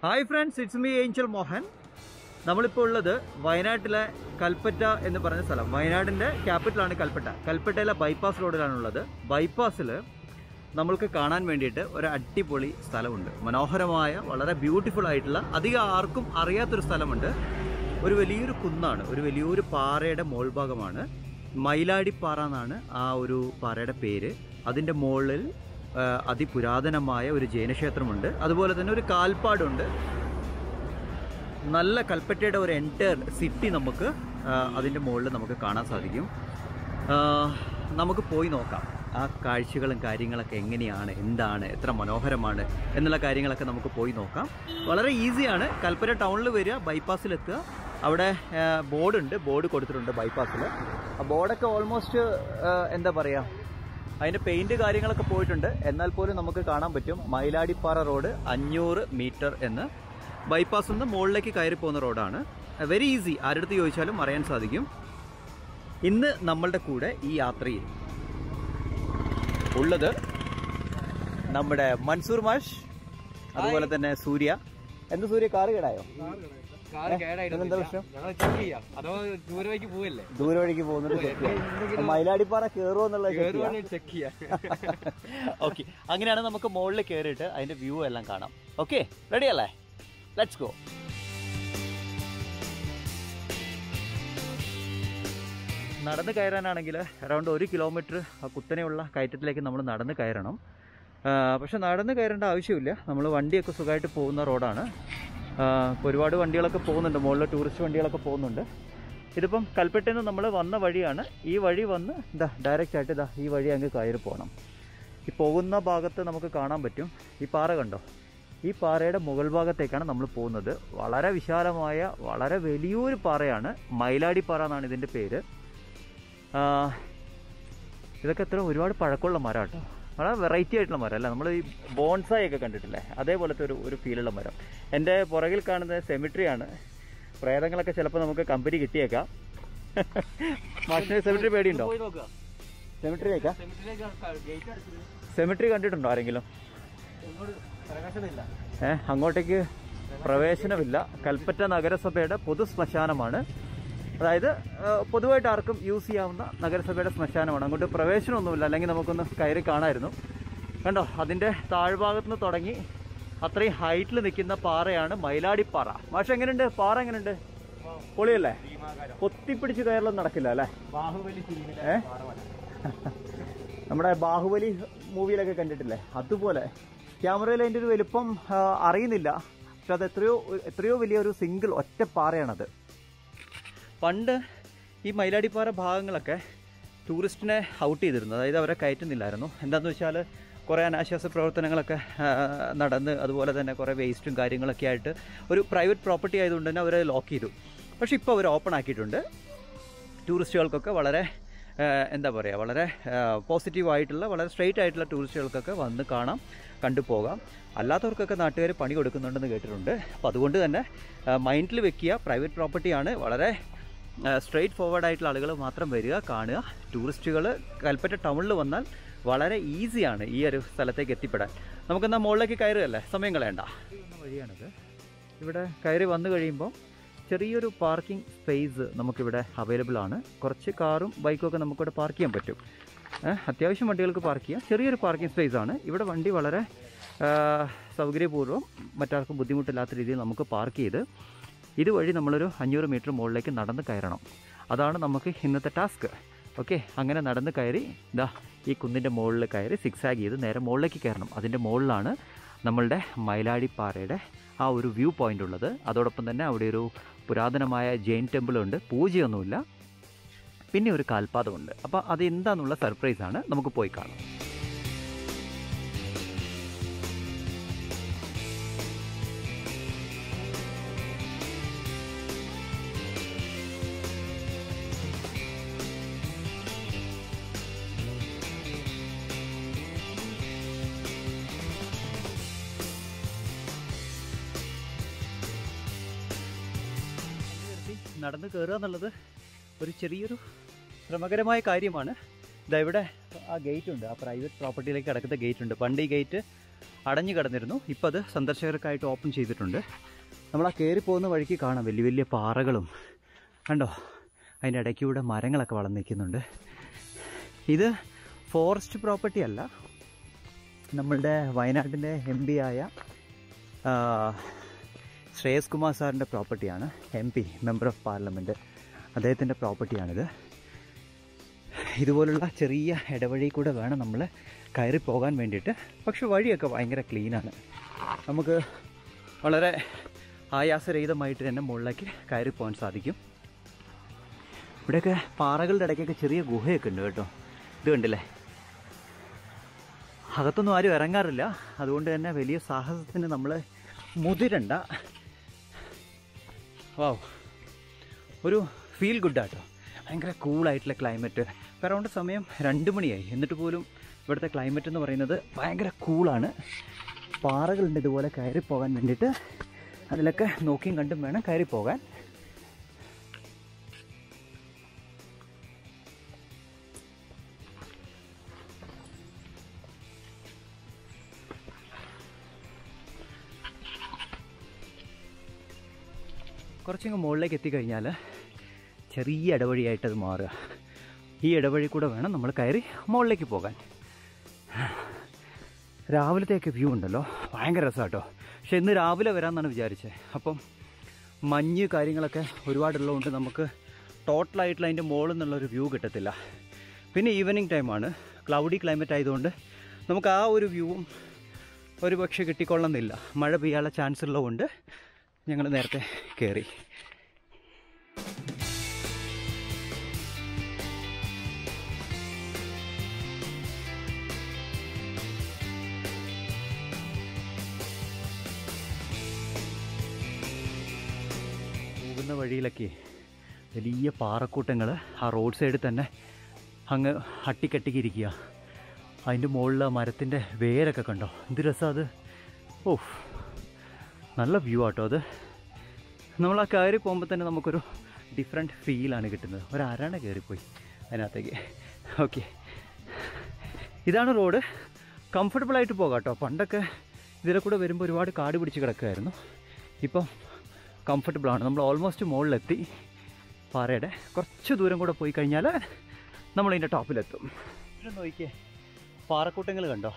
Hi friends it's me Angel Mohan നമ്മളിപ്പോൾ ഉള്ളത് വയനാട്ടിലെ കൽപ്പറ്റ എന്ന് പറഞ്ഞ സ്ഥലം വയനാടിൻ്റെ ക്യാപിറ്റലാണ് കൽപ്പറ്റ കൽപ്പറ്റയിലെ ബൈപ്പാസ് റോഡിലാണുള്ളത് ബൈപ്പാസിൽ നമ്മൾക്ക് കാണാൻ വേണ്ടിയിട്ട് ഒരു അടിപൊളി സ്ഥലമുണ്ട് മനോഹരമായ വളരെ ബ്യൂട്ടിഫുൾ ആയിട്ടുള്ള അധികം ആർക്കും അറിയാത്തൊരു സ്ഥലമുണ്ട് ഒരു വലിയൊരു കുന്നാണ് ഒരു വലിയൊരു പാറയുടെ മോൾഭാഗമാണ് മയിലാടിപ്പാറ എന്നാണ് ആ ഒരു പാറയുടെ പേര് അതിൻ്റെ മുകളിൽ ആ, അതിപുരാതനമായ ഒരു ജൈനക്ഷേത്രമുണ്ട് അതുപോലെ തന്നെ ഒരു കാൽപ്പാടുണ്ട് നല്ല കൽപ്പറ്റയുടെ ഒരു എൻറ്റയർ സിറ്റി നമുക്ക് ആ, അതിൻ്റെ മുകളിൽ നമുക്ക് കാണാൻ സാധിക്കും ആ, നമുക്ക് പോയി നോക്കാം ആ കാഴ്ചകളും കാര്യങ്ങളൊക്കെ എങ്ങനെയാണ് എന്താണ് എത്ര മനോഹരമാണ് എന്നുള്ള കാര്യങ്ങളൊക്കെ നമുക്ക് പോയി നോക്കാം വളരെ ഈസിയാണ് കൽപ്പറ്റ ടൗണിൽ വരിക ബൈപ്പാസിലെത്തുക അവിടെ ബോർഡ് ഉണ്ട് ബോർഡ് കൊടുത്തിട്ടുണ്ട് ബൈപ്പാസിൽ ആ ബോർഡൊക്കെ ഓൾമോസ്റ്റ് എന്താ പറയുക അതിൻ്റെ പെയിൻറ് കാര്യങ്ങളൊക്കെ പോയിട്ടുണ്ട് എന്നാൽ പോലും നമുക്ക് കാണാൻ പറ്റും മയിലാടിപ്പാറ റോഡ് അഞ്ഞൂറ് മീറ്റർ എന്ന് ബൈപ്പാസ് നിന്ന് മുകളിലേക്ക് കയറി പോകുന്ന റോഡാണ് വെരി ഈസി ആരുടെ ചോദിച്ചാലും അറിയാൻ സാധിക്കും ഇന്ന് നമ്മളുടെ കൂടെ ഈ യാത്രയിൽ ഉള്ളത് നമ്മുടെ മൻസൂർ മാഷ് അതുപോലെ തന്നെ സൂര്യ എന്ത് സൂര്യ കാറ് കേടായോ കാറ് കേടായിട്ടൊന്നുമില്ല. എന്താ പ്രശ്നം? ഞങ്ങൾ ചെക്ക് ചെയ്യാം അതോ ദൂരേക്ക് പോവല്ലേ ദൂരെ വഴിക്ക് പോകുന്നത് check ചെയ്യാം. മയിലാടിപ്പാറ കയറുമോ എന്നുള്ളത് check ചെയ്യാം. കേറുവാണെങ്കിൽ ചെക്ക് ചെയ്യാം ഓക്കെ അങ്ങനെയാണ് നമുക്ക് മുകളിൽ കയറിയിട്ട് അതിന്റെ വ്യൂ എല്ലാം കാണാം ഓക്കെ റെഡി അല്ലേ ലെറ്റ്സ് ഗോ നടന്ന് കയറാനാണെങ്കിൽ അറൗണ്ട് ഒരു കിലോമീറ്റർ ആ കുത്തനെയുള്ള കയറ്റത്തിലേക്ക് നമ്മൾ നടന്ന് കയറണം ആ, പക്ഷെ നടന്ന് കയറേണ്ട ആവശ്യമില്ല നമ്മൾ വണ്ടിയൊക്കെ സുഖമായിട്ട് പോകുന്ന റോഡാണ് ആ, ഇപ്പോൾ ഒരുപാട് വണ്ടികളൊക്കെ പോകുന്നുണ്ട് മുകളിൽ ടൂറിസ്റ്റ് വണ്ടികളൊക്കെ പോകുന്നുണ്ട് ഇതിപ്പം കൽപ്പറ്റയിൽ നിന്ന് നമ്മൾ വന്ന വഴിയാണ് ഈ വഴി വന്ന് ഇതാ ഡയറക്റ്റ് ആയിട്ട് ഇതാ ഈ വഴി അങ്ങ് കയറി പോകണം ഈ പോകുന്ന ഭാഗത്ത് നമുക്ക് കാണാൻ പറ്റും ഈ പാറ കണ്ടോ ഈ പാറയുടെ മുകൾ ഭാഗത്തേക്കാണ് നമ്മൾ പോകുന്നത് വളരെ വിശാലമായ വളരെ വലിയൊരു പാറയാണ് മയിലാടി പാറ എന്നാണ് ഇതിൻ്റെ പേര് ആ, ഇതൊക്കെ എത്ര ഒരുപാട് പഴക്കമുള്ള മരം കേട്ടോ വളരെ വെറൈറ്റി ആയിട്ടുള്ള മരം അല്ല നമ്മൾ ഈ ബോൺസായി ഒക്കെ കണ്ടിട്ടില്ലേ അതേപോലത്തെ ഒരു ഒരു ഫീലുള്ള മരം എൻ്റെ പുറകിൽ കാണുന്നത് സെമിട്രിയാണ് പ്രേതങ്ങളൊക്കെ ചിലപ്പോൾ നമുക്ക് കമ്പനി കിട്ടിയേക്കാം മാഷിന് സെമിട്രി പേടിയുണ്ടോ പോയി നോക്കുക സെമിട്രിയേക്കാ ഗേറ്റ് അടിച്ചത് സെമിട്രി കണ്ടിട്ടുണ്ടോ ആരെങ്കിലും ഇങ്ങോട്ട് പ്രകാശമില്ല ഏഹ് അങ്ങോട്ടേക്ക് പ്രവേശനമില്ല കൽപ്പറ്റ നഗരസഭയുടെ പൊതു ശ്മശാനമാണ് അതായത് ഏഹ്, പൊതുവായിട്ട് ആർക്കും യൂസ് ചെയ്യാവുന്ന നഗരസഭയുടെ ശ്മശാനമാണ് അങ്ങോട്ട് പ്രവേശനമൊന്നുമില്ല അല്ലെങ്കിൽ നമുക്കൊന്ന് കയറി കാണാമായിരുന്നു കണ്ടോ അതിൻ്റെ താഴ്ഭാഗത്ത് നിന്ന് തുടങ്ങി അത്രയും ഹൈറ്റിൽ നിൽക്കുന്ന പാറയാണ് മയിലാടിപ്പാറ മാഷ എങ്ങനെയുണ്ട് പാറ എങ്ങനെയുണ്ട് പൊളിയല്ലേ പൊത്തിപ്പിടിച്ച് കയറലൊന്നും നടക്കില്ല അല്ലേ ബാഹുബലി ഫിലിമിലെ ഏ? നമ്മുടെ ബാഹുബലി മൂവിയിലൊക്കെ കണ്ടിട്ടില്ലേ അതുപോലെ ക്യാമറയിൽ അതിൻ്റെ ഒരു വലുപ്പം ആ, അറിയുന്നില്ല പക്ഷെ അത് എത്രയോ എത്രയോ വലിയൊരു സിംഗിൾ ഒറ്റ പാറയാണത് പണ്ട് ഈ മയിലാടിപ്പാറ ഭാഗങ്ങളൊക്കെ ടൂറിസ്റ്റിനെ ഔട്ട് ചെയ്തിരുന്നു അതായത് അവരെ കയറ്റുന്നില്ലായിരുന്നു എന്താണെന്ന് വെച്ചാൽ കുറേ അനാശ്വാസ പ്രവർത്തനങ്ങളൊക്കെ ആ, നടന്ന് അതുപോലെ തന്നെ കുറേ വേസ്റ്റും കാര്യങ്ങളൊക്കെ ആയിട്ട് ഒരു പ്രൈവറ്റ് പ്രോപ്പർട്ടി ആയതുകൊണ്ട് തന്നെ അവരെ ലോക്ക് ചെയ്തു പക്ഷേ ഇപ്പോൾ അവർ ഓപ്പൺ ആക്കിയിട്ടുണ്ട് ടൂറിസ്റ്റുകൾക്കൊക്കെ വളരെ ആ, എന്താ പറയുക വളരെ പോസിറ്റീവ് ആയിട്ടുള്ള വളരെ സ്ട്രെയിറ്റ് ആയിട്ടുള്ള ടൂറിസ്റ്റുകൾക്കൊക്കെ വന്ന് കാണാം കണ്ടു പോകാം അല്ലാത്തവർക്കൊക്കെ നാട്ടുകാർ പണി കൊടുക്കുന്നുണ്ടെന്ന് കേട്ടിട്ടുണ്ട് അപ്പോൾ അതുകൊണ്ട് തന്നെ മൈൻഡിൽ വെക്കുക പ്രൈവറ്റ് പ്രോപ്പർട്ടിയാണ് വളരെ സ്ട്രെയിറ്റ് ഫോർവേഡ് ആയിട്ടുള്ള ആളുകൾ മാത്രം വരിക കാണുക ടൂറിസ്റ്റുകൾ കൽപ്പറ്റ ടൗണിൽ വന്നാൽ വളരെ ഈസിയാണ് ഈ ഒരു സ്ഥലത്തേക്ക് എത്തിപ്പെടാൻ നമുക്കെന്നാൽ മുകളിലേക്ക് കയറുകയല്ലേ സമയം കളയണ്ട വഴിയാണിത് ഇവിടെ കയറി വന്നു കഴിയുമ്പോൾ ചെറിയൊരു പാർക്കിംഗ് സ്പേസ് നമുക്കിവിടെ അവൈലബിൾ ആണ് കുറച്ച് കാറും ബൈക്കും ഒക്കെ നമുക്കിവിടെ പാർക്ക് ചെയ്യാൻ പറ്റും ഏഹ്, അത്യാവശ്യം വണ്ടികൾക്ക് പാർക്ക് ചെയ്യാം ചെറിയൊരു പാർക്കിംഗ് സ്പേസ് ആണ് ഇവിടെ വണ്ടി വളരെ ആ, സൗകര്യപൂർവ്വം മറ്റാർക്കും ബുദ്ധിമുട്ടില്ലാത്ത രീതിയിൽ നമുക്ക് പാർക്ക് ചെയ്ത് ഇതുവഴി നമ്മളൊരു അഞ്ഞൂറ് മീറ്റർ മുകളിലേക്ക് നടന്ന് കയറണം അതാണ് നമുക്ക് ഇന്നത്തെ ടാസ്ക് ഓക്കെ അങ്ങനെ നടന്ന് കയറി ഇതാ ഈ കുന്നിൻ്റെ മുകളിൽ കയറി സിക്സ് ആഗ് ചെയ്ത് നേരെ മുകളിലേക്ക് കയറണം അതിൻ്റെ മുകളിലാണ് നമ്മളുടെ മയിലാടിപ്പാറയുടെ ആ ഒരു വ്യൂ പോയിൻ്റ് ഉള്ളത് അതോടൊപ്പം തന്നെ അവിടെ ഒരു പുരാതനമായ ജെയിൻ ടെമ്പിൾ ഉണ്ട് പൂജയൊന്നുമില്ല പിന്നെ ഒരു കാൽപാദമുണ്ട് അപ്പോൾ അത് എന്താണെന്നുള്ള സർപ്രൈസാണ് നമുക്ക് പോയി കാണാം നടന്ന് കയറുക എന്നുള്ളത് ഒരു ചെറിയൊരു ശ്രമകരമായ കാര്യമാണ് ഇതാ ഇവിടെ ആ ഗേറ്റ് ഉണ്ട് ആ പ്രൈവറ്റ് പ്രോപ്പർട്ടിയിലേക്ക് കിടക്കുന്ന ഗേറ്റ് ഉണ്ട് പണ്ട് ഈ ഗേറ്റ് അടഞ്ഞു കിടന്നിരുന്നു ഇപ്പോൾ അത് സന്ദർശകർക്കായിട്ട് ഓപ്പൺ ചെയ്തിട്ടുണ്ട് നമ്മൾ ആ കയറി പോകുന്ന വഴിക്ക് കാണാം വലിയ വലിയ പാറകളും കണ്ടോ അതിൻ്റെ ഇടയ്ക്കൂടെ മരങ്ങളൊക്കെ വളർന്നു നിൽക്കുന്നുണ്ട് ഇത് ഫോറസ്റ്റ് പ്രോപ്പർട്ടി അല്ല നമ്മളുടെ വയനാട്ടിൻ്റെ എം പി ആയ ആ, ശ്രേയസ് കുമാർ സാറിൻ്റെ പ്രോപ്പർട്ടിയാണ് M P member of parliament അദ്ദേഹത്തിൻ്റെ പ്രോപ്പർട്ടിയാണിത് ഇതുപോലുള്ള ചെറിയ ഇടവഴി കൂടെ വേണം നമ്മൾ കയറി പോകാൻ വേണ്ടിയിട്ട് പക്ഷെ വഴിയൊക്കെ ഭയങ്കര ക്ലീനാണ് നമുക്ക് വളരെ ആയാസരഹിതമായിട്ട് തന്നെ മുകളിലേക്ക് കയറി പോകാൻ സാധിക്കും ഇവിടെയൊക്കെ പാറകളുടെ ഇടയ്ക്കൊക്കെ ചെറിയ ഗുഹയൊക്കെ ഉണ്ട് കേട്ടോ ഇത് കണ്ടില്ലേ അകത്തൊന്നും ആരും ഇറങ്ങാറില്ല അതുകൊണ്ട് തന്നെ വലിയ സാഹസത്തിന് നമ്മൾ മുതിരണ്ട വാവ് ഒരു ഫീൽ ഗുഡാട്ടോ ഭയങ്കര കൂളായിട്ടുള്ള ക്ലൈമറ്റ് അറൗണ്ട് സമയം രണ്ട് മണിയായി എന്നിട്ട് പോലും ഇവിടുത്തെ ക്ലൈമറ്റ് എന്ന് പറയുന്നത് ഭയങ്കര കൂളാണ് പാറകളുണ്ട് ഇതുപോലെ കയറി പോകാൻ വേണ്ടിയിട്ട് അതിലൊക്കെ നോക്കിയും കണ്ടും വേണം കയറി പോകാൻ കുറച്ചങ്ങ് മുകളിലേക്ക് എത്തിക്കഴിഞ്ഞാൽ ചെറിയ ഇടവഴിയായിട്ട് അത് മാറുക ഈ ഇടവഴി കൂടെ വേണം നമ്മൾ കയറി മുകളിലേക്ക് പോകാൻ രാവിലത്തെയൊക്കെ വ്യൂ ഉണ്ടല്ലോ ഭയങ്കര രസമാട്ടോ പക്ഷെ ഇന്ന് രാവിലെ വരാമെന്നാണ് വിചാരിച്ചത് അപ്പം മഞ്ഞ് കാര്യങ്ങളൊക്കെ ഒരുപാടുള്ളതുകൊണ്ട് നമുക്ക് ടോട്ടലായിട്ടുള്ള അതിൻ്റെ മുകളിൽ നിന്നുള്ളൊരു വ്യൂ കിട്ടത്തില്ല പിന്നെ ഈവനിങ് ടൈമാണ് ക്ലൗഡി ക്ലൈമറ്റ് ആയതുകൊണ്ട് നമുക്ക് ആ ഒരു വ്യൂവും ഒരു പക്ഷേ കിട്ടിക്കൊള്ളുന്നില്ല മഴ പെയ്യാനുള്ള ചാൻസ് ഉള്ളതുകൊണ്ട് ഞങ്ങൾ നേരത്തെ കയറി പോകുന്ന വഴിയിലൊക്കെ വലിയ പാറക്കൂട്ടങ്ങൾ ആ റോഡ് സൈഡിൽ തന്നെ അങ്ങ് അട്ടിക്കട്ടിക്കിരിക്കുക അതിൻ്റെ മുകളിൽ ആ മരത്തിൻ്റെ വേരൊക്കെ കണ്ടോ എന്ത് രസം അത് ഓ നല്ല വ്യൂ ആട്ടോ അത് നമ്മൾ ആ കയറി പോകുമ്പോൾ തന്നെ നമുക്കൊരു ഡിഫറെൻറ്റ് ഫീലാണ് കിട്ടുന്നത് ഒരരണ കയറിപ്പോയി അതിനകത്തേക്ക് ഓക്കെ ഇതാണ് റോഡ് കംഫർട്ടബിളായിട്ട് പോകാം കേട്ടോ പണ്ടൊക്കെ ഇതിലെ കൂടെ വരുമ്പോൾ ഒരുപാട് കാട് പിടിച്ച് കിടക്കുമായിരുന്നു ഇപ്പം കംഫർട്ടബിളാണ് നമ്മൾ ഓൾമോസ്റ്റ് മുകളിലെത്തി പാറയുടെ കുറച്ച് ദൂരം കൂടെ പോയി കഴിഞ്ഞാൽ നമ്മൾ ഇതിൻ്റെ ടോപ്പിലെത്തും ഇവിടെ നോക്കിയേ പാറക്കൂട്ടങ്ങൾ കണ്ടോ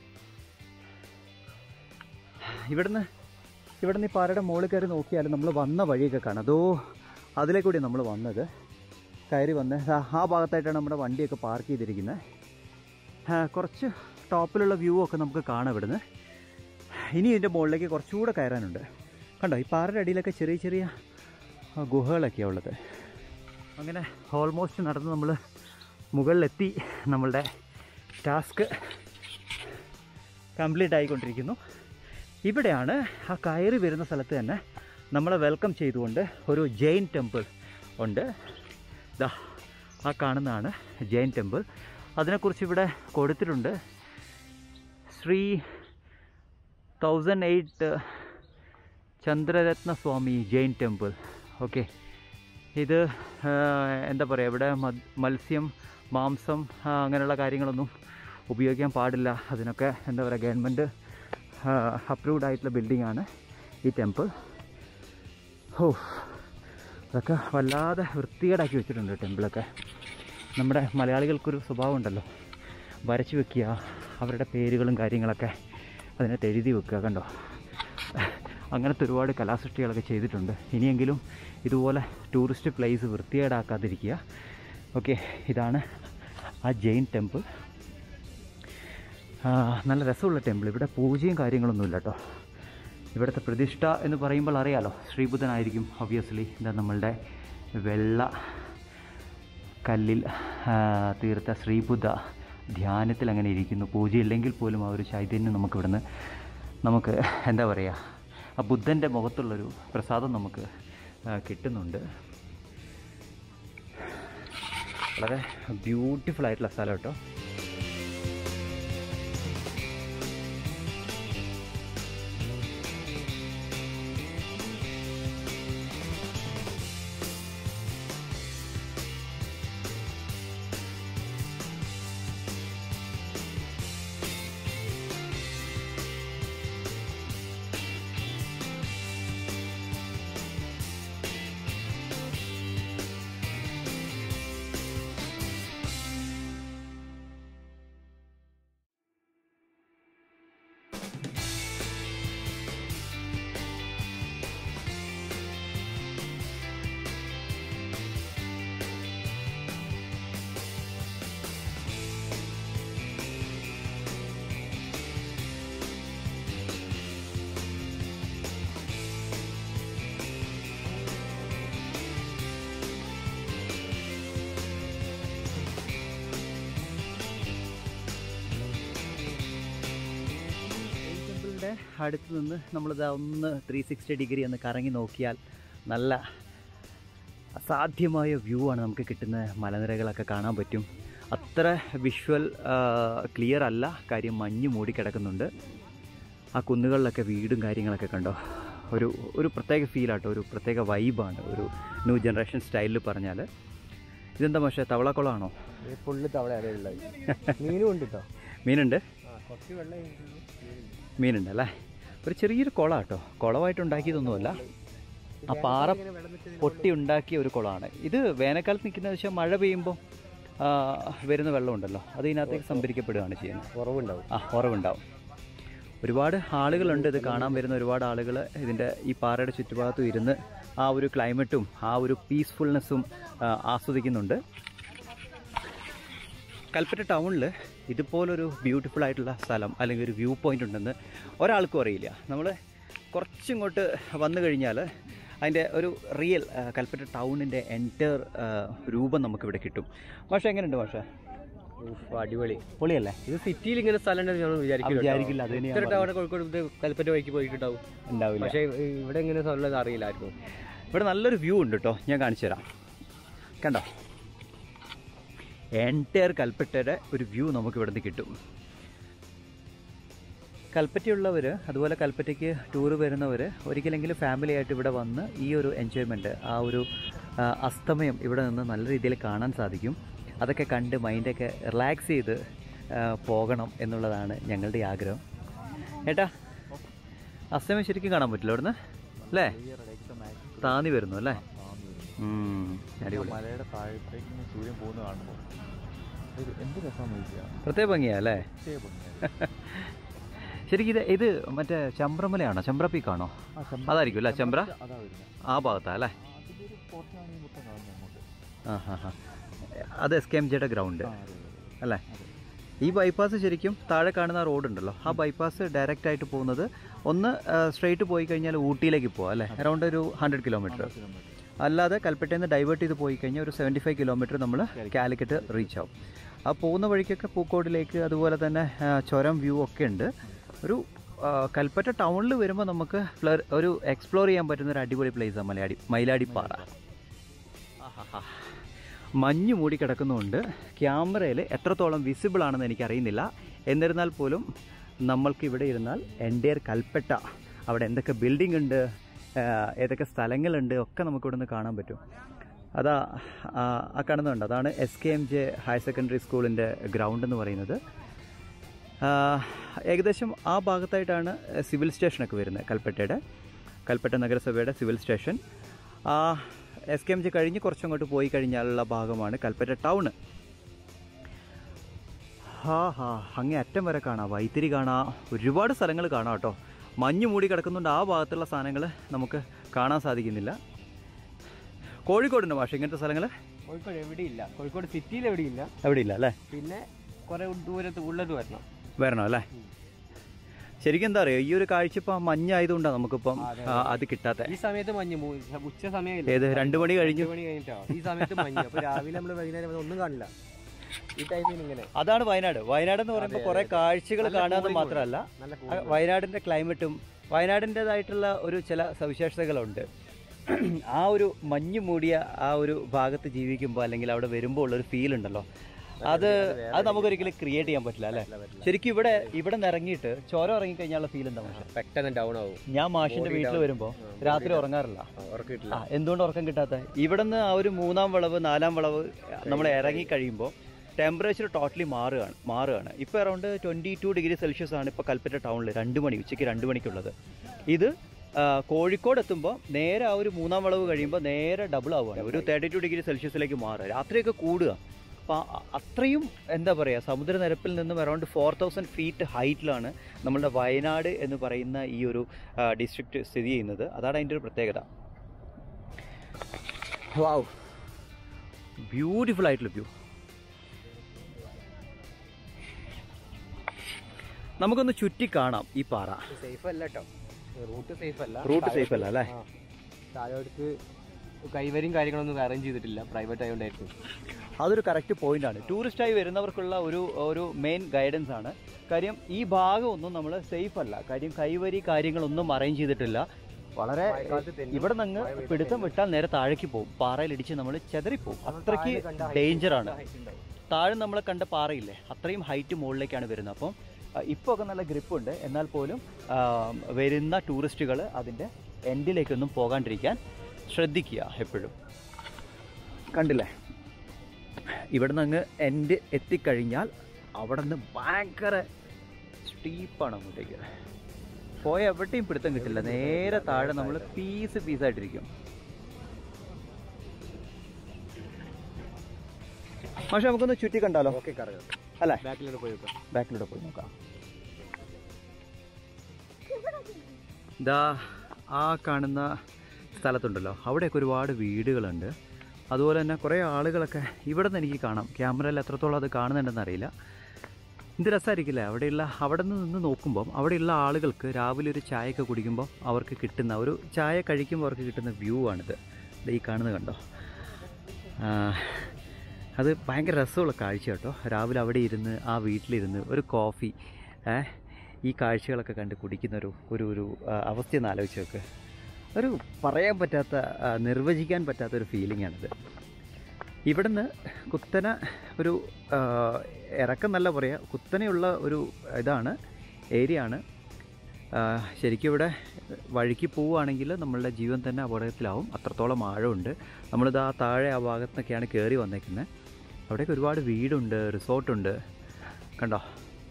ഇവിടുന്ന് ഇവിടുന്ന് ഈ പാറയുടെ മുകളിൽ കയറി നോക്കിയാൽ നമ്മൾ വന്ന വഴിയൊക്കെ കാണാം അതോ അതിലെ കൂടി നമ്മൾ വന്നത് കയറി വന്ന് ദാ ആ ഭാഗത്തായിട്ടാണ് നമ്മുടെ വണ്ടിയൊക്കെ പാർക്ക് ചെയ്തിരിക്കുന്നത് ആ, കുറച്ച് ടോപ്പിലുള്ള വ്യൂ ഒക്കെ നമുക്ക് കാണാം ഇവിടുന്ന് ഇനി ഇതിൻ്റെ മുകളിലേക്ക് കുറച്ചുകൂടെ കയറാനുണ്ട് കണ്ടോ ഈ പാറയുടെ അടിയിലൊക്കെ ചെറിയ ചെറിയ ആ, ഗുഹകളൊക്കെയാണ് ഉള്ളത് അങ്ങനെ ഓൾമോസ്റ്റ് നടന്ന് നമ്മൾ മുകളിലെത്തി നമ്മളുടെ ടാസ്ക് കംപ്ലീറ്റ് ആയിക്കൊണ്ടിരിക്കുന്നു ഇവിടെയാണ് ആ കയറി വരുന്ന സ്ഥലത്ത് തന്നെ നമ്മളെ വെൽക്കം ചെയ്തുകൊണ്ട് ഒരു ജെയിൻ ടെമ്പിൾ ഉണ്ട് ദാ ആ കാണുന്നതാണ് ജെയിൻ ടെമ്പിൾ അതിനെക്കുറിച്ച് ഇവിടെ കൊടുത്തിട്ടുണ്ട് Shri thousand eight Chandraratna Swami Jain temple okay ഇത് ആ, എന്താ പറയുക ഇവിടെ മദ്- മത്സ്യം മാംസം ആ, അങ്ങനെയുള്ള കാര്യങ്ങളൊന്നും ഉപയോഗിക്കാൻ പാടില്ല അതിനൊക്കെ എന്താ പറയുക ഗവൺമെൻറ് അപ്രൂവ്ഡ് ആയിട്ടുള്ള ബിൽഡിംഗ് ആണ് ഈ ടെമ്പിൾ ഓ അതൊക്കെ വല്ലാതെ വൃത്തികേടാക്കി വെച്ചിട്ടുണ്ട് ടെമ്പിളൊക്കെ നമ്മുടെ മലയാളികൾക്കൊരു സ്വഭാവം ഉണ്ടല്ലോ വരച്ച് വെക്കുക അവരുടെ പേരുകളും കാര്യങ്ങളൊക്കെ അതിനകത്ത് എഴുതി വെക്കുക കണ്ടോ അങ്ങനത്തെ ഒരുപാട് കലാസൃഷ്ടികളൊക്കെ ചെയ്തിട്ടുണ്ട് ഇനിയെങ്കിലും ഇതുപോലെ ടൂറിസ്റ്റ് പ്ലേസ് വൃത്തികേടാക്കാതിരിക്കുക ഓക്കെ ഇതാണ് ആ ജെയിൻ ടെമ്പിൾ ആ, നല്ല രസമുള്ള ടെമ്പിൾ ഇവിടെ പൂജയും കാര്യങ്ങളൊന്നുമില്ല കേട്ടോ ഇവിടുത്തെ പ്രതിഷ്ഠ എന്ന് പറയുമ്പോൾ അറിയാലോ ശ്രീബുദ്ധനായിരിക്കും ഒബ്വിയസ്ലി ഇതാ നമ്മളുടെ വെള്ള കല്ലിൽ ആ, തീർത്ത ശ്രീബുദ്ധ ധ്യാനത്തിൽ അങ്ങനെ ഇരിക്കുന്നു പൂജയില്ലെങ്കിൽ പോലും ആ ഒരു ചൈതന്യം നമുക്ക് ഇവിടുന്ന് നമുക്ക് എന്താ പറയുക ആ ബുദ്ധൻ്റെ മുഖത്തുള്ളൊരു പ്രസാദം നമുക്ക് ആ, കിട്ടുന്നുണ്ട് വളരെ ബ്യൂട്ടിഫുൾ ആയിട്ടുള്ള സ്ഥലം കേട്ടോ അടുത്ത് നിന്ന് നമ്മളിത് ഒന്ന് ത്രീ സിക്സ്റ്റി ഡിഗ്രി ഒന്ന് കറങ്ങി നോക്കിയാൽ നല്ല അസാധ്യമായ വ്യൂ ആണ് നമുക്ക് കിട്ടുന്ന മലനിരകളൊക്കെ കാണാൻ പറ്റും അത്ര വിഷ്വൽ ക്ലിയർ അല്ല കാര്യം മഞ്ഞ് മൂടി കിടക്കുന്നുണ്ട് ആ കുന്നുകളിലൊക്കെ വീടും കാര്യങ്ങളൊക്കെ കണ്ടോ ഒരു ഒരു പ്രത്യേക ഫീലാട്ടോ ഒരു പ്രത്യേക വൈബാണ് ഒരു ന്യൂ ജനറേഷൻ സ്റ്റൈലിൽ പറഞ്ഞാൽ ഇതെന്താ പക്ഷേ തവളക്കുളമാണോ പുള്ളി തവളയാണ് ഉള്ളത് മീനും ഉണ്ട് കേട്ടോ മീനുണ്ട് ആ കുറച്ച് വെള്ളം മീനുണ്ട് അല്ലേ ഒരു ചെറിയൊരു കുളം കേട്ടോ കുളമായിട്ട് ഉണ്ടാക്കിയതൊന്നുമല്ല ആ പാറ പൊട്ടി ഉണ്ടാക്കിയ ഒരു കുളമാണ് ഇത് വേനൽക്കാലത്ത് നിൽക്കുന്ന വെച്ചാൽ മഴ പെയ്യുമ്പോൾ ആ, വരുന്ന വെള്ളമുണ്ടല്ലോ അത് ഇതിനകത്തേക്ക് സംഭരിക്കപ്പെടുകയാണ് ചെയ്യുന്നത് കുറവുണ്ടാവും ആ ഉറവുണ്ടാവും ഒരുപാട് ആളുകളുണ്ട് ഇത് കാണാൻ വരുന്ന ഒരുപാട് ആളുകൾ ഇതിൻ്റെ ഈ പാറയുടെ ചുറ്റുഭാഗത്തും ഇരുന്ന് ആ ഒരു ക്ലൈമറ്റും ആ ഒരു പീസ്ഫുൾനെസ്സും ആസ്വദിക്കുന്നുണ്ട് കൽപ്പറ്റ ടൗണിൽ ഇതുപോലൊരു ബ്യൂട്ടിഫുൾ ആയിട്ടുള്ള സ്ഥലം അല്ലെങ്കിൽ ഒരു വ്യൂ പോയിന്റ് ഉണ്ടെന്ന് ഒരാൾക്കും അറിയില്ല നമ്മൾ കുറച്ചിങ്ങോട്ട് വന്നു കഴിഞ്ഞാൽ അതിൻ്റെ ഒരു റിയൽ കൽപ്പറ്റ ടൗണിൻ്റെ എൻറ്റർ രൂപം നമുക്കിവിടെ കിട്ടും പക്ഷേ എങ്ങനെയുണ്ട് പക്ഷേ അടിപൊളി പൊളിയല്ലേ ഇത് സിറ്റിയിൽ ഇങ്ങനെ സ്ഥലം ഉണ്ടെന്ന് ഞാൻ വിചാരിക്കില്ല വിചാരിക്കില്ല അത് ഇത്ര ടൗൺ കോഴിക്കോട് ഇത് കൽപ്പറ്റ വഴിക്ക് പോയിട്ടുണ്ടാവും ഉണ്ടാവില്ല പക്ഷേ ഇവിടെ ഇങ്ങനെ സ്ഥലം അറിയില്ല ആർക്കും ഇവിടെ നല്ലൊരു വ്യൂ ഉണ്ട് കേട്ടോ ഞാൻ കാണിച്ചു തരാം കണ്ടോ എൻറ്റയർ കൽപ്പറ്റയുടെ ഒരു വ്യൂ നമുക്ക് ഇവിടെ നിന്ന് കിട്ടും കൽപ്പറ്റയുള്ളവർ അതുപോലെ കൽപ്പറ്റയ്ക്ക് ടൂർ വരുന്നവർ ഒരിക്കലെങ്കിലും ഫാമിലി ആയിട്ട് ഇവിടെ വന്ന് ഈ ഒരു എൻജോയ്മെൻറ്റ് ആ ഒരു ആ, അസ്തമയം ഇവിടെ നിന്ന് നല്ല രീതിയിൽ കാണാൻ സാധിക്കും അതൊക്കെ കണ്ട് മൈൻഡൊക്കെ റിലാക്സ് ചെയ്ത് ആ, പോകണം എന്നുള്ളതാണ് ഞങ്ങളുടെ ആഗ്രഹം ഏട്ടാ അസ്തമയം ശരിക്കും കാണാൻ പറ്റില്ല ഇവിടുന്ന് അല്ലേ താന്നി വരുന്നു അല്ലേ ഉം, അടിപൊളി മലയുടെ താഴത്തേക്ക് ഇങ്ങനെ സൂര്യൻ പോകുന്ന കാണുമ്പോൾ ഇത് എന്ത് രസമാണെന്ന് ചോദിക്കുക പ്രത്യേക ഭംഗിയാ അല്ലേ പ്രത്യേക ഭംഗിയാണ്. ശരിക്കും ഇത് ഇത് മറ്റേ ചമ്പ്രമലയാണോ ചമ്പ്ര പീക്കാണോ ആ ചെമ്പ അതായിരിക്കും അല്ലേ ചമ്പ്ര അതാ വരുന്നത് ആ ഭാഗത്താ അല്ലേ അതിൻ്റെ ഒരു പോർഷനാണ് ഈ മൊത്തം കാണുന്നത് അങ്ങോട്ട് ആ ഹാ ഹാ അത് എസ് കെ എം ജിയുടെ ഗ്രൗണ്ട് ആ അതെ അതെ അല്ലേ ഈ ബൈപ്പാസ് ശരിക്കും താഴെ കാണുന്ന റോഡ് ഉണ്ടല്ലോ ആ ബൈപ്പാസ് ഡയറക്റ്റ് ആയിട്ട് പോകുന്നത് ഒന്ന് സ്ട്രെയിറ്റ് പോയി കഴിഞ്ഞാൽ ഊട്ടിയിലേക്ക് പോകാം അല്ലേ അറൗണ്ട് ഒരു ഹൺഡ്രഡ് കിലോമീറ്റർ കിലോമീറ്റർ അല്ലാതെ കൽപ്പറ്റയിൽ നിന്ന് ഡൈവേർട്ട് ചെയ്ത് പോയി കഴിഞ്ഞാൽ ഒരു സെവൻറ്റി ഫൈവ് കിലോമീറ്റർ നമ്മൾ കാലിക്കറ്റ് റീച്ച് ആവും ആ പോകുന്ന വഴിക്കൊക്കെ പൂക്കോടിലേക്ക് അതുപോലെ തന്നെ ആ, ചുരം വ്യൂ ഒക്കെ ഉണ്ട് ഒരു ആ, കൽപ്പറ്റ ടൗണിൽ വരുമ്പോൾ നമുക്ക് ഫ്ലർ ഒരു എക്സ്പ്ലോർ ചെയ്യാൻ പറ്റുന്ന ഒരു അടിപൊളി പ്ലേസാണ് മലയാടി മയിലാടിപ്പാറ ആഹാഹാ. മഞ്ഞ് മൂടി കിടക്കുന്നുണ്ട് ക്യാമറയിൽ എത്രത്തോളം വിസിബിൾ ആണെന്ന് എനിക്കറിയുന്നില്ല എന്നിരുന്നാൽ പോലും നമ്മൾക്ക് ഇവിടെ ഇരുന്നാൽ എൻ്റെ കൽപ്പറ്റ അവിടെ എന്തൊക്കെ ബിൽഡിംഗ് ഉണ്ട് ആ, ഏതൊക്കെ സ്ഥലങ്ങളുണ്ട് ഒക്കെ നമുക്ക് ഇവിടെ നിന്ന് കാണാൻ പറ്റും അതാ ആ, ആ കാണുന്നുണ്ട് അതാണ് S K M J higher secondary സ്കൂളിൻ്റെ ഗ്രൗണ്ട് എന്ന് പറയുന്നത് ആ, ഏകദേശം ആ ഭാഗത്തായിട്ടാണ് സിവിൽ സ്റ്റേഷനൊക്കെ വരുന്നത് കൽപ്പറ്റയുടെ കൽപ്പറ്റ നഗരസഭയുടെ സിവിൽ സ്റ്റേഷൻ ആ എസ് കെ എം ജി കഴിഞ്ഞ് കുറച്ചങ്ങോട്ട് പോയി കഴിഞ്ഞാലുള്ള ഭാഗമാണ് കൽപ്പറ്റ ടൗണ് ഹാ ഹാ അങ്ങേ അറ്റം വരെ കാണാം വൈത്തിരി കാണാം ഒരുപാട് സ്ഥലങ്ങൾ കാണാം കേട്ടോ മഞ്ഞ് മൂടി കിടക്കുന്നുണ്ട് ആ ഭാഗത്തുള്ള സാധനങ്ങൾ നമുക്ക് കാണാൻ സാധിക്കുന്നില്ല കോഴിക്കോടുണ്ട് പക്ഷേ ഇങ്ങനത്തെ സ്ഥലങ്ങൾ കോഴിക്കോട് എവിടെയില്ല കോഴിക്കോട് സിറ്റിയിൽ എവിടെയില്ല എവിടെയില്ല അല്ലേ പിന്നെ കുറെ ദൂരത്ത് ഉള്ളത് വരണം വരണം അല്ലേ ശരിക്കും എന്താ പറയുക ഈ ഒരു കാഴ്ച ഇപ്പം മഞ്ഞായതുകൊണ്ടാണ് നമുക്കിപ്പം അതെ, ആ, അത് കിട്ടാത്ത ഈ സമയത്ത് മഞ്ഞ് മൂ- ഉച്ച സമയം ഏത് രണ്ട് മണി കഴിഞ്ഞു മണി കഴിഞ്ഞിട്ടോ ഈ സമയത്ത് മഞ്ഞ് അപ്പൊ രാവിലെ നമ്മൾ വൈകുന്നേരം വന്ന് ഒന്നും കാണില്ല ഈ ടൈമിൽ ഇങ്ങനെ അതാണ് വയനാട് വയനാട് എന്ന് പറയുമ്പോൾ കുറെ കാഴ്ചകൾ നല്ല കാണുക cooling മാത്രമല്ല നല്ല ആ വയനാടിന്റെ ക്ലൈമറ്റും വയനാടിൻ്റെതായിട്ടുള്ള ഒരു ചില സവിശേഷതകളുണ്ട് ആ ഒരു മഞ്ഞ് മൂടിയ ആ ഒരു ഭാഗത്ത് ജീവിക്കുമ്പോൾ അല്ലെങ്കിൽ അവിടെ വരുമ്പോൾ ഉള്ളൊരു ഫീൽ ഉണ്ടല്ലോ അത് അത് നമുക്കൊരിക്കലും ക്രിയേറ്റ് ചെയ്യാൻ പറ്റില്ല അല്ലേ ശരിക്കും ഇവിടെ ഇവിടെ നിന്ന് ഇറങ്ങിയിട്ട് ചോര ഇറങ്ങിക്കഴിഞ്ഞാലുള്ള ഫീൽ എന്താ പക്ഷേ പെട്ടെന്ന് ഡൗൺ ആവും ഞാൻ മാഷിന്റെ വീട്ടിൽ വരുമ്പോൾ രാത്രി ഉറങ്ങാറില്ല ഉറക്കിട്ടില്ല ആ, എന്തുകൊണ്ട് ഉറക്കം കിട്ടാത്ത ഇവിടുന്ന് ആ ഒരു മൂന്നാം വളവ് നാലാം വളവ് നമ്മൾ ഇറങ്ങി കഴിയുമ്പോൾ ടെമ്പറേച്ചർ ടോട്ടലി മാറുകയാണ് മാറുകയാണ് ഇപ്പോൾ around twenty two degree Celsius ആണ് ഇപ്പോൾ കൽപ്പറ്റ ടൗണിൽ രണ്ട് മണി ഉച്ചയ്ക്ക് രണ്ട് മണിക്കുള്ളത് ഇത് ആ, കോഴിക്കോട് എത്തുമ്പോൾ നേരെ ആ ഒരു മൂന്നാം വളവ് കഴിയുമ്പോൾ നേരെ ഡബിൾ ആവുകയാണ് ഒരു തേർട്ടി ടു ഡിഗ്രി സെൽഷ്യസിലേക്ക് മാറുക രാത്രിയൊക്കെ കൂടുക അപ്പോൾ അത്രയും എന്താ പറയുക സമുദ്രനിരപ്പിൽ നിന്നും അറൗണ്ട് ഫോർ തൗസൻഡ് ഫീറ്റ് ഹൈറ്റിലാണ് നമ്മളുടെ വയനാട് എന്ന് പറയുന്ന ഈ ഒരു ഡിസ്ട്രിക്റ്റ് സ്ഥിതി ചെയ്യുന്നത് അതാണ് അതിൻ്റെ ഒരു പ്രത്യേകത വാവ് ബ്യൂട്ടിഫുൾ ആയിട്ടുള്ള വ്യൂ നമുക്കൊന്ന് ചുറ്റി കാണാം ഈ പാറ സേഫ് അല്ല കേട്ടോ റൂട്ട് സേഫ് അല്ല റൂട്ട് സേഫ് അല്ല അല്ലേ താഴോട്ട് കൈവരിയും കാര്യങ്ങളൊന്നും അറേഞ്ച് ചെയ്തിട്ടില്ല പ്രൈവറ്റ് ആയതുകൊണ്ടായിരിക്കും അതൊരു കറക്റ്റ് പോയിന്റാണ് ടൂറിസ്റ്റായി വരുന്നവർക്കുള്ള ഒരു ഒരു മെയിൻ ഗൈഡൻസ് ആണ് കാര്യം ഈ ഭാഗമൊന്നും നമ്മൾ സേഫ് അല്ല കാര്യം കൈവരി കാര്യങ്ങളൊന്നും അറേഞ്ച് ചെയ്തിട്ടില്ല വളരെ മഴക്കാലത്ത് തെന്നും ഇവിടെ നിന്ന് മഴ പെയ്ത് പിടുത്തം വിട്ടാൽ നേരെ താഴേക്ക് പോകും പാറയിലിടിച്ച് നമ്മൾ ചെതറിപ്പോവും അത്രയ്ക്ക് ഡേഞ്ചറാണ് താഴെ നമ്മൾ കണ്ട പാറയില്ലേ അത്രയും ഹൈറ്റ് മുകളിലേക്കാണ് വരുന്നത് അപ്പം ഇപ്പോൾ ഒക്കെ നല്ല ഗ്രിപ്പുണ്ട് എന്നാൽ പോലും ആ, വരുന്ന ടൂറിസ്റ്റുകൾ അതിൻ്റെ എൻഡിലേക്കൊന്നും പോകാണ്ടിരിക്കാൻ ശ്രദ്ധിക്കുക എപ്പോഴും കണ്ടില്ലേ ഇവിടെ നിന്ന് അങ്ങ് എൻഡ് എത്തിക്കഴിഞ്ഞാൽ അവിടെ നിന്ന് ഭയങ്കര സ്റ്റീപ്പാണ് അങ്ങോട്ടേക്ക് പോയ എവിടെയും പിടുത്തം കിട്ടില്ല നേരെ താഴെ നമ്മൾ പീസ് പീസായിട്ടിരിക്കും പക്ഷെ നമുക്കൊന്ന് ചുറ്റി കണ്ടാലോ ഓക്കെ കറങ്ങാം അല്ലേ ബാക്കിലോട്ട് പോയി നോക്കാം ബാക്കിലൂടെ പോയി നോക്കാം ഇതാ ആ കാണുന്ന സ്ഥലത്തുണ്ടല്ലോ അവിടെയൊക്കെ ഒരുപാട് വീടുകളുണ്ട് അതുപോലെ തന്നെ കുറേ ആളുകളൊക്കെ ഇവിടെ നിന്ന് എനിക്ക് കാണാം ക്യാമറയിൽ എത്രത്തോളം അത് കാണുന്നുണ്ടെന്ന് അറിയില്ല എന്ത് രസമായിരിക്കില്ലേ അവിടെയുള്ള അവിടെ നിന്ന് നിന്ന് നോക്കുമ്പം അവിടെയുള്ള ആളുകൾക്ക് രാവിലെ ഒരു ചായയൊക്കെ കുടിക്കുമ്പോൾ അവർക്ക് കിട്ടുന്ന ഒരു ചായ കഴിക്കുമ്പോൾ അവർക്ക് കിട്ടുന്ന വ്യൂ ആണിത് ദേ ഈ കാണുന്നത് കണ്ടോ ആ, അത് ഭയങ്കര രസമുള്ള കാഴ്ച കേട്ടോ രാവിലെ അവിടെ ഇരുന്ന് ആ വീട്ടിലിരുന്ന് ഒരു കോഫി ഏ, ഈ കാഴ്ചകളൊക്കെ കണ്ട് കുടിക്കുന്ന ഒരു ഒരു ഒരു ആ, അവസ്ഥയൊന്ന് ആലോചിച്ച് നോക്ക് ഒരു പറയാൻ പറ്റാത്ത ആ, നിർവചിക്കാൻ പറ്റാത്ത ഒരു ഫീലിംഗ് ആണിത് ഇവിടുന്ന് കുത്തന ഒരു ആ, ഇറക്കം നല്ല പറയുക കുത്തനെയുള്ള ഒരു ഇതാണ് ഏരിയ ആണ് ആ, ശരിക്കും ഇവിടെ വഴിക്ക് പോവുകയാണെങ്കിൽ നമ്മളുടെ ജീവൻ തന്നെ അപകടത്തിലാവും അത്രത്തോളം ആഴമുണ്ട് നമ്മളിത് ആ താഴെ ആ ഭാഗത്ത് നിന്നൊക്കെയാണ് കയറി വന്നേക്കുന്നത് അവിടെയൊക്കെ ഒരുപാട് വീടുണ്ട് റിസോർട്ടുണ്ട് കണ്ടോ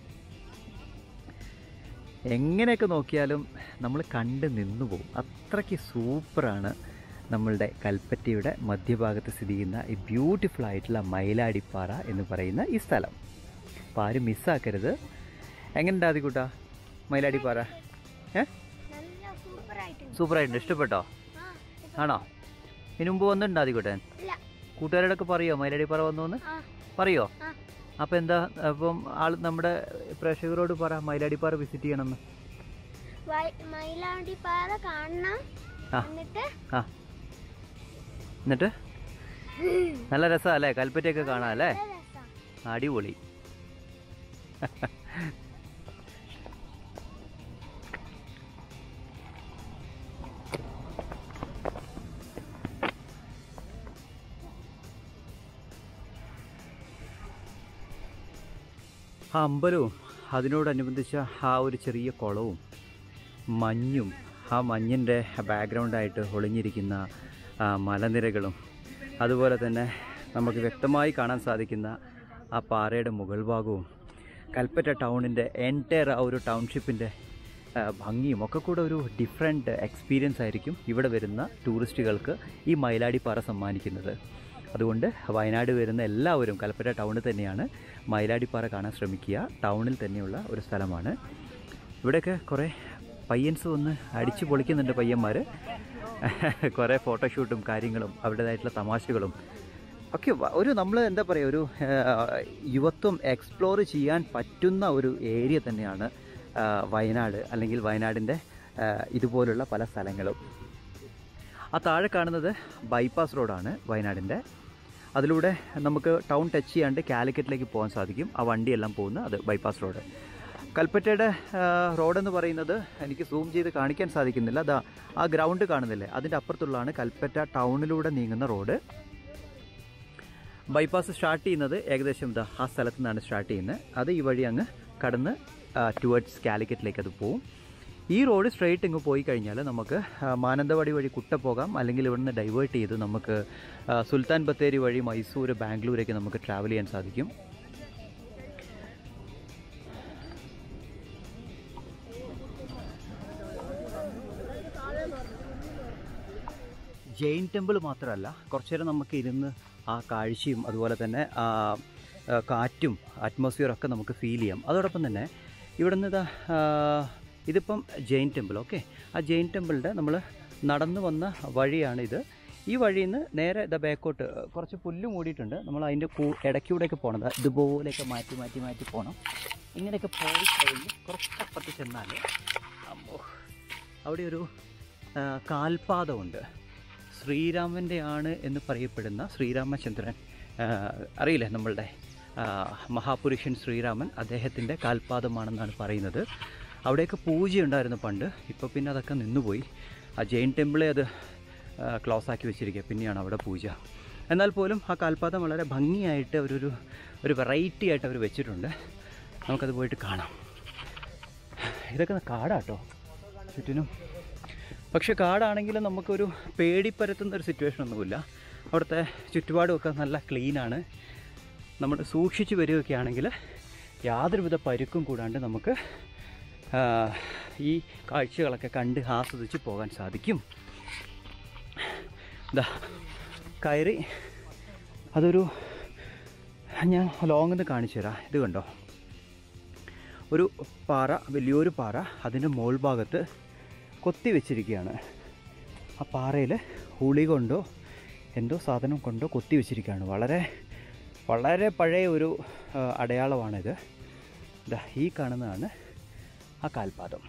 എങ്ങനെയൊക്കെ നോക്കിയാലും നമ്മൾ കണ്ട് നിന്നു പോകും അത്രയ്ക്ക് സൂപ്പറാണ് നമ്മളുടെ കൽപ്പറ്റയുടെ മധ്യഭാഗത്ത് സ്ഥിതി ചെയ്യുന്ന ഈ ബ്യൂട്ടിഫുൾ ആയിട്ടുള്ള മയിലാടിപ്പാറ എന്ന് പറയുന്ന ഈ സ്ഥലം അപ്പോൾ ആരും മിസ്സാക്കരുത് എങ്ങനെയുണ്ട് ആദ്യക്കൂട്ടാ മയിലാടിപ്പാറ ഏ നല്ല സൂപ്പർ ആയിട്ടുണ്ട് സൂപ്പറായിട്ടുണ്ട് ഇഷ്ടപ്പെട്ടോ ആ ഇപ്പൊ- ആണോ ഇതിനു മുമ്പ് വന്നിട്ടുണ്ടോ ആദ്യക്കൂട്ടൻ ഇല്ല കൂട്ടുകാരോടൊക്കെ പറയോ മയിലാടിപ്പാറ വന്നു എന്ന് ആ പറയോ ആ. അപ്പം എന്താ അപ്പം ആൾ നമ്മുടെ പ്രേക്ഷകരോട് പറ മയിലാടിപ്പാറ വിസിറ്റ് ചെയ്യണമെന്ന് വൈ- മയിലാണ്ടി പാറ കാണണം ആ. എന്നിട്ട് ആ എന്നിട്ട് നല്ല രസമല്ലേ കൽപ്പറ്റയൊക്കെ കാണാം അല്ലേ നല്ല രസാ. അടിപൊളി ആ അമ്പലവും അതിനോടനുബന്ധിച്ച ആ ഒരു ചെറിയ കുളവും മഞ്ഞും ആ മഞ്ഞിൻ്റെ ബാക്ക്ഗ്രൗണ്ടായിട്ട് ഒളിഞ്ഞിരിക്കുന്ന ആ മലനിരകളും അതുപോലെ തന്നെ നമുക്ക് വ്യക്തമായി കാണാൻ സാധിക്കുന്ന ആ പാറയുടെ മുകൾ ഭാഗവും കൽപ്പറ്റ ടൗണിൻ്റെ എൻറ്റയർ ആ ഒരു ടൗൺഷിപ്പിൻ്റെ ആ, ഭംഗിയും ഒക്കെ കൂടെ ഒരു ഡിഫറെൻറ്റ് എക്സ്പീരിയൻസ് ആയിരിക്കും ഇവിടെ വരുന്ന ടൂറിസ്റ്റുകൾക്ക് ഈ മയിലാടിപ്പാറ സമ്മാനിക്കുന്നത് അതുകൊണ്ട് വയനാട് വരുന്ന എല്ലാവരും കൽപ്പറ്റ ടൗണിൽ തന്നെയാണ് മയിലാടിപ്പാറ കാണാൻ ശ്രമിക്കുക ടൗണിൽ തന്നെയുള്ള ഒരു സ്ഥലമാണ് ഇവിടെയൊക്കെ കുറേ പയ്യൻസ് വന്ന് അടിച്ചു പൊളിക്കുന്നുണ്ട് പയ്യന്മാർ കുറേ ഫോട്ടോഷൂട്ടും കാര്യങ്ങളും അവരുടേതായിട്ടുള്ള തമാശകളും ഒക്കെ വ- ഒരു നമ്മൾ എന്താ പറയുക ഒരു ആ, യുവത്വം എക്സ്പ്ലോർ ചെയ്യാൻ പറ്റുന്ന ഒരു ഏരിയ തന്നെയാണ് ആ, വയനാട് അല്ലെങ്കിൽ വയനാടിൻ്റെ ആ, ഇതുപോലുള്ള പല സ്ഥലങ്ങളും ആ താഴെ കാണുന്നത് ബൈപ്പാസ് റോഡാണ് വയനാടിൻ്റെ അതിലൂടെ നമുക്ക് ടൗൺ ടച്ച് ചെയ്യാണ്ട് കാലിക്കറ്റിലേക്ക് പോകാൻ സാധിക്കും ആ വണ്ടിയെല്ലാം പോകുന്ന അത് ബൈപ്പാസ് റോഡ് കൽപ്പറ്റയുടെ റോഡെന്ന് പറയുന്നത് എനിക്ക് സൂം ചെയ്ത് കാണിക്കാൻ സാധിക്കുന്നില്ല അതാ ആ ഗ്രൗണ്ട് കാണുന്നില്ലേ അതിൻ്റെ അപ്പുറത്തുള്ളതാണ് കൽപ്പറ്റ ടൗണിലൂടെ നീങ്ങുന്ന റോഡ് ബൈപ്പാസ് സ്റ്റാർട്ട് ചെയ്യുന്നത് ഏകദേശം ഇതാ ആ സ്ഥലത്തു നിന്നാണ് സ്റ്റാർട്ട് ചെയ്യുന്നത് അത് ഈ വഴി അങ്ങ് കടന്ന് ടുവേർഡ്സ് കാലിക്കറ്റിലേക്ക് അത് പോവും ഈ റോഡ് സ്ട്രെയിറ്റ് ഇങ്ങ് പോയി കഴിഞ്ഞാൽ നമുക്ക് ആ, മാനന്തവാടി വഴി കുട്ട പോകാം അല്ലെങ്കിൽ ഇവിടുന്ന് ഡൈവേർട്ട് ചെയ്ത് നമുക്ക് ആ, സുൽത്താൻ ബത്തേരി വഴി മൈസൂർ ബാംഗ്ലൂരേക്ക് നമുക്ക് ട്രാവൽ ചെയ്യാൻ സാധിക്കും ജെയിൻ ടെമ്പിൾ മാത്രമല്ല കുറച്ചു നേരം നമുക്ക് ഇരുന്ന് ആ കാഴ്ചയും അതുപോലെ തന്നെ ആ ആ, കാറ്റും അറ്റ്മോസ്ഫിയറും ഒക്കെ നമുക്ക് ഫീൽ ചെയ്യാം അതോടൊപ്പം തന്നെ ഇവിടുന്ന് ഇതാ ആ, ഇതിപ്പം ജെയിൻ ടെമ്പിൾ ഓക്കെ ആ ജെയിൻ ടെമ്പിളിൻ്റെ നമ്മൾ നടന്നു വന്ന വഴിയാണ് ഇത് ഈ വഴിയിൽ നിന്ന് നേരെ ഇതാ ബാക്കോട്ട് കുറച്ച് പുല്ല് മൂടിയിട്ടുണ്ട് നമ്മൾ അതിൻ്റെ കൂ ഇടയ്ക്കൂടെയൊക്കെ പോകണം ദാ ഇതുപോലെയൊക്കെ മാറ്റി മാറ്റി മാറ്റി പോകണം ഇങ്ങനെയൊക്കെ പോയി കഴിഞ്ഞ് കുറച്ചപ്പുറത്ത് ചെന്നാൽ അമ്മോ അവിടെ ഒരു ആ, കാൽപാദമുണ്ട് ശ്രീരാമൻ്റെ ആണ് എന്ന് പറയപ്പെടുന്ന ശ്രീരാമചന്ദ്രൻ ആ, അറിയില്ലേ നമ്മളുടെ ആ, മഹാപുരുഷൻ ശ്രീരാമൻ അദ്ദേഹത്തിൻ്റെ കാൽപാദമാണെന്നാണ് പറയുന്നത് അവിടെയൊക്കെ പൂജയുണ്ടായിരുന്നു പണ്ട് ഇപ്പോൾ പിന്നെ അതൊക്കെ നിന്നുപോയി ആ ജെയിൻ ടെമ്പിളെ അത് ക്ലോസ് ആക്കി വെച്ചിരിക്കുക പിന്നെയാണ് അവിടെ പൂജ എന്നാൽ പോലും ആ കാൽപാദം വളരെ ഭംഗിയായിട്ട് അവരൊരു ഒരു വെറൈറ്റി ആയിട്ട് അവർ വെച്ചിട്ടുണ്ട് നമുക്കത് പോയിട്ട് കാണാം ഇതൊക്കെ കാടാട്ടോ ചുറ്റിനും പക്ഷെ കാടാണെങ്കിലും നമുക്കൊരു പേടി പരത്തുന്ന ഒരു സിറ്റുവേഷൻ ഒന്നുമില്ല അവിടുത്തെ ചുറ്റുപാടുമൊക്കെ നല്ല ക്ലീനാണ് നമ്മൾ സൂക്ഷിച്ച് വരികയൊക്കെ ആണെങ്കിൽ യാതൊരുവിധ പരുക്കും കൂടാണ്ട് നമുക്ക് ആ, ഈ കാഴ്ചകളൊക്കെ കണ്ട് ആസ്വദിച്ച് പോകാൻ സാധിക്കും ഇതാ കയറി അതൊരു ഞാൻ ലോങ്ങിൽ നിന്ന് കാണിച്ചു തരാം ഇത് കണ്ടോ ഒരു പാറ വലിയൊരു പാറ അതിൻ്റെ മോൾ ഭാഗത്ത് കൊത്തി വെച്ചിരിക്കുകയാണ് ആ പാറയിൽ ഉളി കൊണ്ടോ എന്തോ സാധനം കൊണ്ടോ കൊത്തി വെച്ചിരിക്കുകയാണ് വളരെ വളരെ പഴയ ഒരു ആ, അടയാളമാണിത് ഇതാ ഈ കാണുന്നതാണ് ആ കാൽപാദം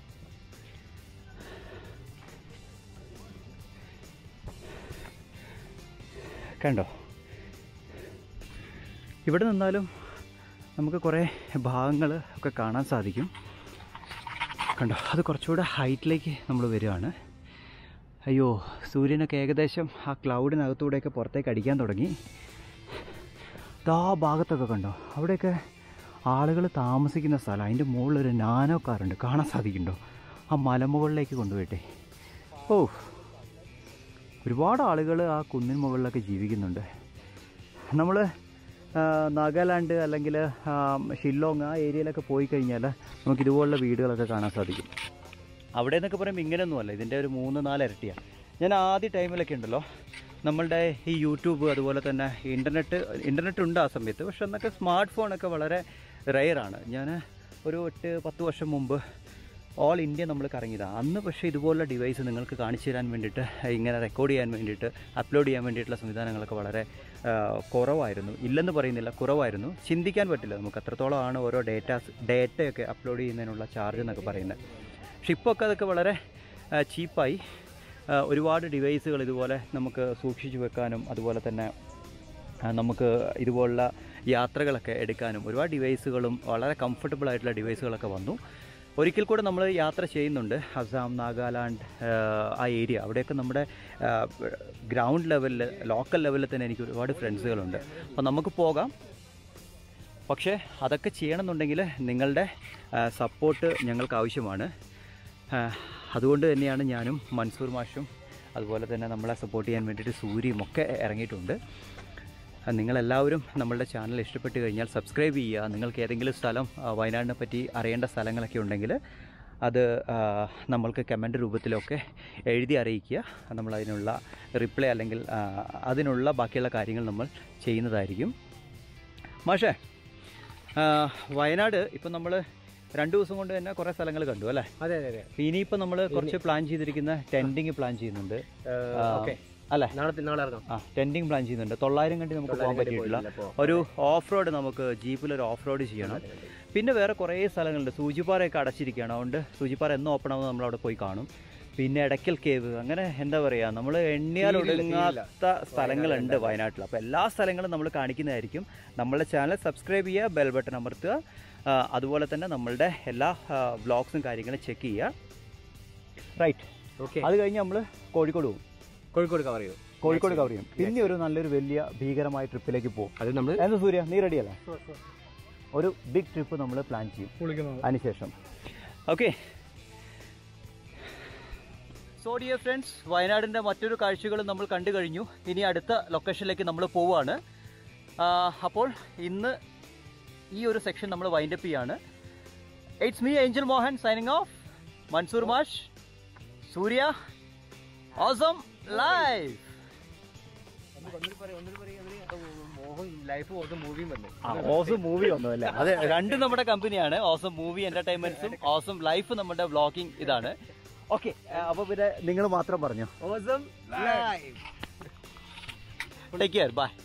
കണ്ടോ ഇവിടെ നിന്നാലും നമുക്ക് കുറേ ഭാഗങ്ങൾ ഒക്കെ കാണാൻ സാധിക്കും കണ്ടോ അത് കുറച്ചുകൂടെ ഹൈറ്റിലേക്ക് നമ്മൾ വരികയാണ് അയ്യോ സൂര്യനൊക്കെ ഏകദേശം ആ ക്ലൗഡിനകത്തൂടെയൊക്കെ പുറത്തേക്ക് അടിക്കാൻ തുടങ്ങി ദാ ഭാഗത്തൊക്കെ കണ്ടോ അവിടെയൊക്കെ ആളുകൾ താമസിക്കുന്ന സ്ഥലം അതിൻ്റെ മുകളിലൊരു നാനോ കാറുണ്ട് കാണാൻ സാധിക്കുന്നുണ്ടോ ആ മലമുകളിലേക്ക് കൊണ്ടുപോയിട്ടെ ഓ ഒരുപാട് ആളുകൾ ആ കുന്നിൻ മുകളിലൊക്കെ ജീവിക്കുന്നുണ്ട് നമ്മൾ നാഗാലാൻഡ് അല്ലെങ്കിൽ ഷില്ലോങ് ആ ഏരിയയിലൊക്കെ പോയി കഴിഞ്ഞാൽ നമുക്ക് ഇതുപോലുള്ള വീടുകളൊക്കെ കാണാൻ സാധിക്കും അവിടെ എന്നൊക്കെ പറയുമ്പോൾ ഇങ്ങനെയൊന്നുമല്ല ഇതിൻ്റെ ഒരു മൂന്ന് നാല് ഇരട്ടിയാണ് ഞാൻ ആദ്യ ടൈമിലൊക്കെ ഉണ്ടല്ലോ നമ്മളുടെ ഈ യൂട്യൂബ് അതുപോലെ തന്നെ ഇൻ്റർനെറ്റ് ഇൻ്റർനെറ്റ് ഉണ്ട് ആ സമയത്ത് പക്ഷെ അന്നൊക്കെ സ്മാർട്ട് ഫോണൊക്കെ വളരെ റെയറാണ് ഞാൻ ഒരു എട്ട് പത്ത് വർഷം മുമ്പ് ഓൾ ഇന്ത്യ നമ്മൾ കറങ്ങിയതാണ് അന്ന് പക്ഷേ ഇതുപോലുള്ള ഡിവൈസ് നിങ്ങൾക്ക് കാണിച്ചു തരാൻ വേണ്ടിയിട്ട് ഇങ്ങനെ റെക്കോർഡ് ചെയ്യാൻ വേണ്ടിയിട്ട് അപ്ലോഡ് ചെയ്യാൻ വേണ്ടിയിട്ടുള്ള സംവിധാനങ്ങളൊക്കെ വളരെ ആ, കുറവായിരുന്നു ഇല്ലെന്ന് പറയുന്നില്ല കുറവായിരുന്നു ചിന്തിക്കാൻ പറ്റില്ല നമുക്ക് അത്രത്തോളമാണ് ഓരോ ഡേറ്റാസ് ഡേറ്റയൊക്കെ അപ്ലോഡ് ചെയ്യുന്നതിനുള്ള ചാർജ് എന്നൊക്കെ പറയുന്നത് പക്ഷെ ഇപ്പോൾ ഒക്കെ അതൊക്കെ വളരെ ചീപ്പായി ഒരുപാട് ഡിവൈസുകൾ ഇതുപോലെ നമുക്ക് സൂക്ഷിച്ചു വെക്കാനും അതുപോലെ തന്നെ ആ, നമുക്ക് ഇതുപോലുള്ള യാത്രകളൊക്കെ എടുക്കാനും ഒരുപാട് ഡിവൈസുകളും വളരെ കംഫർട്ടബിൾ ആയിട്ടുള്ള ഡിവൈസുകളൊക്കെ വന്നു ഒരിക്കൽ കൂടെ നമ്മൾ യാത്ര ചെയ്യുന്നുണ്ട് അസാം നാഗാലാൻഡ് ആ, ആ ഏരിയ അവിടെയൊക്കെ നമ്മുടെ ഗ്രൗണ്ട് ലെവലിൽ ലോക്കൽ ലെവലിൽ തന്നെ എനിക്ക് ഒരുപാട് ഫ്രണ്ട്സുകളുണ്ട് അപ്പോൾ നമുക്ക് പോകാം പക്ഷേ അതൊക്കെ ചെയ്യണമെന്നുണ്ടെങ്കിൽ നിങ്ങളുടെ സപ്പോർട്ട് ഞങ്ങൾക്ക് ആവശ്യമാണ് ആ, അതുകൊണ്ട് തന്നെയാണ് ഞാനും മൻസൂർ മാഷും അതുപോലെ തന്നെ നമ്മളെ സപ്പോർട്ട് ചെയ്യാൻ വേണ്ടിയിട്ട് സൂര്യയും ഒക്കെ ഇറങ്ങിയിട്ടുണ്ട് ആ, നിങ്ങളെല്ലാവരും നമ്മളുടെ ചാനൽ ഇഷ്ടപ്പെട്ട് കഴിഞ്ഞാൽ സബ്സ്ക്രൈബ് ചെയ്യുക നിങ്ങൾക്ക് ഏതെങ്കിലും സ്ഥലം ആ, വയനാടിനെ പറ്റി അറിയേണ്ട സ്ഥലങ്ങളൊക്കെ ഉണ്ടെങ്കിൽ അത് ആ, നമ്മൾക്ക് കമൻറ്റ് രൂപത്തിലൊക്കെ എഴുതി അറിയിക്കുക നമ്മൾ അതിനുള്ള റിപ്ലൈ അല്ലെങ്കിൽ ആ, അതിനുള്ള ബാക്കിയുള്ള കാര്യങ്ങൾ നമ്മൾ ചെയ്യുന്നതായിരിക്കും മാഷേ ആ, വയനാട് ഇപ്പം നമ്മൾ രണ്ട് ദിവസം കൊണ്ട് തന്നെ കുറേ സ്ഥലങ്ങൾ കണ്ടു അല്ലേ അതെ അതെ അതെ ഇപ്പം ഇനിയിപ്പോൾ നമ്മൾ കുറച്ച് പ്ലാൻ ചെയ്തിരിക്കുന്ന ടെൻറ്റിങ് പ്ലാൻ ചെയ്യുന്നുണ്ട് ആ, ഓക്കെ അല്ലേ നാളെ നാളെ ഇറങ്ങാം ആ ടെൻറ്റിങ് പ്ലാൻ ചെയ്യുന്നുണ്ട് തൊള്ളായിരം കണ്ടി നമുക്ക് പോകാൻ പറ്റിയിട്ടില്ല ഒരു ഓഫ് റോഡ് നമുക്ക് ജീപ്പിൽ ഒരു ഓഫ് റോഡ് ചെയ്യണം പിന്നെ വേറെ കുറേ സ്ഥലങ്ങളുണ്ട് സൂചിപ്പാറയൊക്കെ അടച്ചിരിക്കുകയാണ് അതുകൊണ്ട് സൂചിപ്പാറ എന്ന് ഓപ്പൺ ആവുമ്പോൾ നമ്മൾ അവിടെ പോയി കാണും പിന്നെ എടക്കൽ കേവ് അങ്ങനെ എന്താ പറയുക നമ്മൾ എണ്ണിയാൽ ഒടുങ്ങാത്ത സ്ഥലങ്ങളുണ്ട് വയനാട്ടിൽ അപ്പോൾ എല്ലാ സ്ഥലങ്ങളും നമ്മൾ കാണിക്കുന്നതായിരിക്കും നമ്മളുടെ ചാനൽ സബ്സ്ക്രൈബ് ചെയ്യുക ബെൽ ബട്ടൺ അമർത്തുക ആ, അതുപോലെ തന്നെ നമ്മളുടെ എല്ലാ വ്ളോഗ്സും കാര്യങ്ങളും ചെക്ക് ചെയ്യുക റൈറ്റ് ഓക്കെ അത് കഴിഞ്ഞ് നമ്മൾ കോഴിക്കോട് പോകും കോഴിക്കോട് കവർ ചെയ്തു കോഴിക്കോട് കവർ ചെയ്യും പിന്നെ ഒരു നല്ലൊരു വലിയ ഭീകരമായ ട്രിപ്പിലേക്ക് പോകും അത് നമ്മൾ എന്താ സൂര്യ നീ റെഡിയല്ലേ ഒരു ബിഗ് ട്രിപ്പ് നമ്മൾ പ്ലാൻ ചെയ്യും അതിനുശേഷം ഓക്കെ സോ ഡിയർ ഫ്രണ്ട്സ് വയനാടിൻ്റെ മറ്റൊരു കാഴ്ചകളും നമ്മൾ കണ്ടു കഴിഞ്ഞു ഇനി അടുത്ത ലൊക്കേഷനിലേക്ക് നമ്മൾ പോവുകയാണ് ആ, അപ്പോൾ ഇന്ന് ഈ ഒരു സെക്ഷൻ നമ്മൾ വൈൻഡപ്പ് ചെയ്യാണ് it's me Angel Mohan signing off Mansoor മാഷ് Surya awesome live Mohan life ഓർത്ത് മൂവിയും വന്നു ഓസം മൂവി ഒന്നുമല്ല അത് രണ്ടും നമ്മുടെ കമ്പനിയാണ് ഓസം മൂവി എന്റർടൈൻമെന്റ്സും ഓസം ലൈഫ് നമ്മുടെ വ്ളോഗിംഗ് ഇതാണ് ഓക്കെ അപ്പൊ പിന്നെ നിങ്ങൾ മാത്രം പറഞ്ഞു awesome life take care by